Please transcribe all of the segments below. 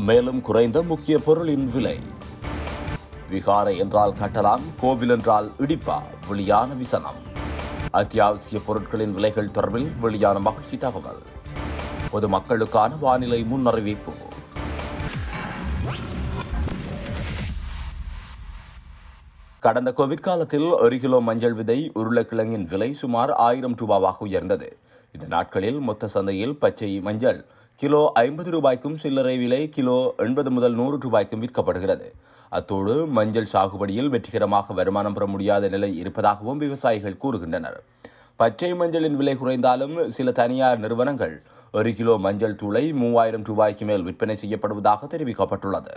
மேலும் குறைந்த முக்கிய பொருளின் விலை விகாரை என்றால் கட்டலாம் கோவில் என்றால் இடிப்பா வெளியான விசனம் அத்தியாவசிய பொருட்களின் விலைகள் தொடர்பில் வெளியான மகிழ்ச்சி தகவல் பொதுமக்களுக்கான வானிலை முன்னறிவிப்பு கடந்த கோவிட் காலத்தில் ஒரு கிலோ மஞ்சள் விதை உருளைக்கிழங்கின் விலை சுமார் ஆயிரம் ரூபாவாக உயர்ந்தது இந்த நாட்களில் மொத்த சந்தையில் பச்சை மஞ்சள் கிலோ ஐம்பது ரூபாய்க்கும் சில்லறை விலை கிலோ எண்பது முதல் நூறு ரூபாய்க்கும் விற்கப்படுகிறது அத்தோடு மஞ்சள் சாகுபடியில் வெற்றிகரமாக வருமானம் பெற முடியாத நிலை இருப்பதாகவும் விவசாயிகள் கூறுகின்றனர் பச்சை மஞ்சளின் விலை குறைந்தாலும் சில தனியார் நிறுவனங்கள் ஒரு கிலோ மஞ்சள் தூளை மூவாயிரம் ரூபாய்க்கு மேல் விற்பனை செய்யப்படுவதாக தெரிவிக்கப்பட்டுள்ளது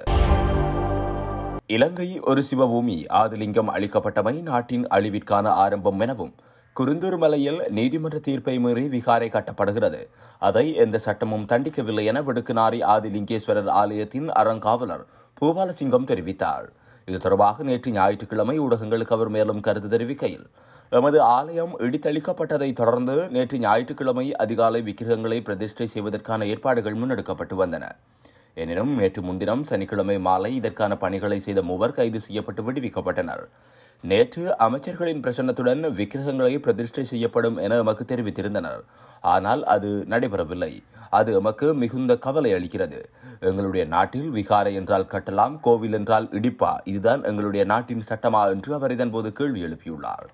இலங்கை ஒரு சிவபூமி ஆதிலிங்கம் அளிக்கப்பட்டமை நாட்டின் அழிவிற்கான ஆரம்பம் எனவும் குருந்தூர் மலையில் நீதிமன்ற தீர்ப்பை மீறி விகாரை கட்டப்படுகிறது அதை எந்த சட்டமும் தண்டிக்கவில்லை என விடுக்குநாரி ஆதிலிங்கேஸ்வரர் ஆலயத்தின் அறங்காவலர் பூபாலசிங்கம் தெரிவித்தார் இது தொடர்பாக நேற்று ஞாயிற்றுக்கிழமை ஊடகங்களுக்கு அவர் மேலும் கருத்து தெரிவிக்கையில் எமது ஆலயம் இடித்தளிக்கப்பட்டதை தொடர்ந்து நேற்று ஞாயிற்றுக்கிழமை அதிகாலை விக்கிரகங்களை பிரதிஷ்டை செய்வதற்கான ஏற்பாடுகள் முன்னெடுக்கப்பட்டு வந்தன எனினும் நேற்று முன்தினம் சனிக்கிழமை மாலை இதற்கான பணிகளை செய்த மூவர் கைது செய்யப்பட்டு விடுவிக்கப்பட்டனர் நேற்று அமைச்சர்களின் பிரசன்னத்துடன் விக்கிரகங்களை பிரதிஷ்டை செய்யப்படும் என எமக்கு தெரிவித்திருந்தனர் ஆனால் அது நடைபெறவில்லை அது எமக்கு மிகுந்த கவலை அளிக்கிறது எங்களுடைய நாட்டில் விகாரை என்றால் கட்டலாம் கோவில் என்றால் இடிப்பா இதுதான் எங்களுடைய நாட்டின் சட்டமா என்று அவர் இதன்போது கேள்வி எழுப்பியுள்ளார்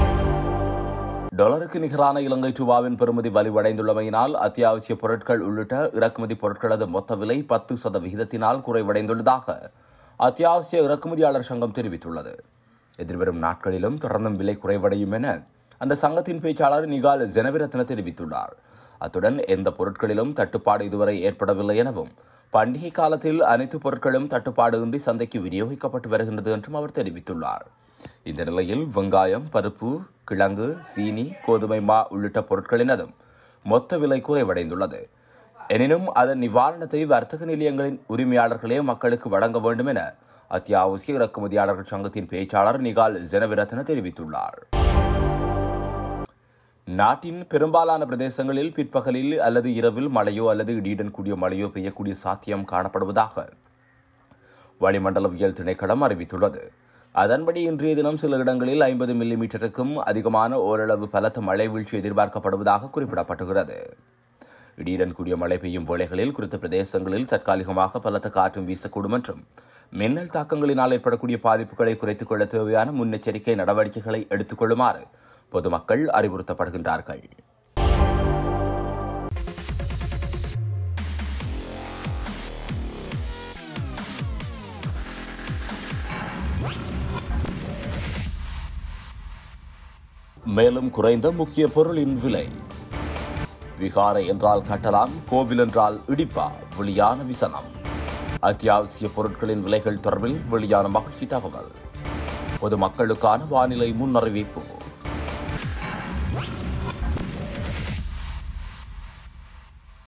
டாலருக்கு நிகரான இலங்கை ரூபாவின் பெறுமதி வலிவடைந்துள்ளமையினால் அத்தியாவசிய பொருட்கள் உள்ளிட்ட இறக்குமதி பொருட்களது மொத்த விலை பத்து சதவிகிதத்தினால் குறைவடைந்துள்ளதாக அத்தியாவசிய இறக்குமதியாளர் சங்கம் தெரிவித்துள்ளது எதிர்வரும் நாட்களிலும் தொடர்ந்தும் விலை குறைவடையும் என அந்த சங்கத்தின் பேச்சாளர் நிகால் ஜெனவிரத்ன தெரிவித்துள்ளார் அத்துடன் எந்த பொருட்களிலும் தட்டுப்பாடு இதுவரை ஏற்படவில்லை எனவும் பண்டிகை காலத்தில் அனைத்து பொருட்களும் தட்டுப்பாடு இன்றி சந்தைக்கு விநியோகிக்கப்பட்டு வருகின்றது என்றும் அவர் தெரிவித்துள்ளார் இந்த நிலையில் வெங்காயம் பருப்பு கிழங்கு சீனி கோதுமை மா உள்ளிட்ட பொருட்களினதும் மொத்த விலை குறைவடைந்துள்ளது எனினும் அதன் நிவாரணத்தை வர்த்தக நிலையங்களின் உரிமையாளர்களே மக்களுக்கு வழங்க வேண்டும் என அத்தியாவசிய இறக்குமதியாளர்கள் சங்கத்தின் பேச்சாளர் நிகால் ஜெனவிரத்ன தெரிவித்துள்ளார் நாட்டின் பெரும்பாலான பிரதேசங்களில் பிற்பகலில் அல்லது இரவில் மழையோ அல்லது இடியுடன் கூடிய மழையோ பெய்யக்கூடிய சாத்தியம் காணப்படுவதாக வளிமண்டலவியல் திணைக்களம் அறிவித்துள்ளது அதன்படி இன்றைய தினம் சில இடங்களில் ஐம்பது மில்லி மீட்டருக்கும் அதிகமான ஓரளவு பலத்த மழை வீழ்ச்சி எதிர்பார்க்கப்படுவதாக குறிப்பிடப்பட்டுகிறது இடியுடன் கூடிய மழை பெய்யும் வேளைகளில் குறித்த பிரதேசங்களில் தற்காலிகமாக பலத்த காற்றும் வீசக்கூடும் என்றும் மின்னல் தாக்கங்களினால் ஏற்படக்கூடிய பாதிப்புகளை குறைத்துக் கொள்ள தேவையான முன்னெச்சரிக்கை நடவடிக்கைகளை எடுத்துக் கொள்ளுமாறு பொதுமக்கள் அறிவுறுத்தப்படுகின்றார்கள் மேலும் குறைந்த முக்கிய பொருளின் விலை விகாரை என்றால் கட்டலாம் கோவில் என்றால் இடிப்பா வெளியான விசனம் அத்தியாவசிய பொருட்களின் விலைகள் தொடர்பில் வெளியான மகிழ்ச்சி தகவல் பொதுமக்களுக்கான வானிலை முன்னறிவிப்பு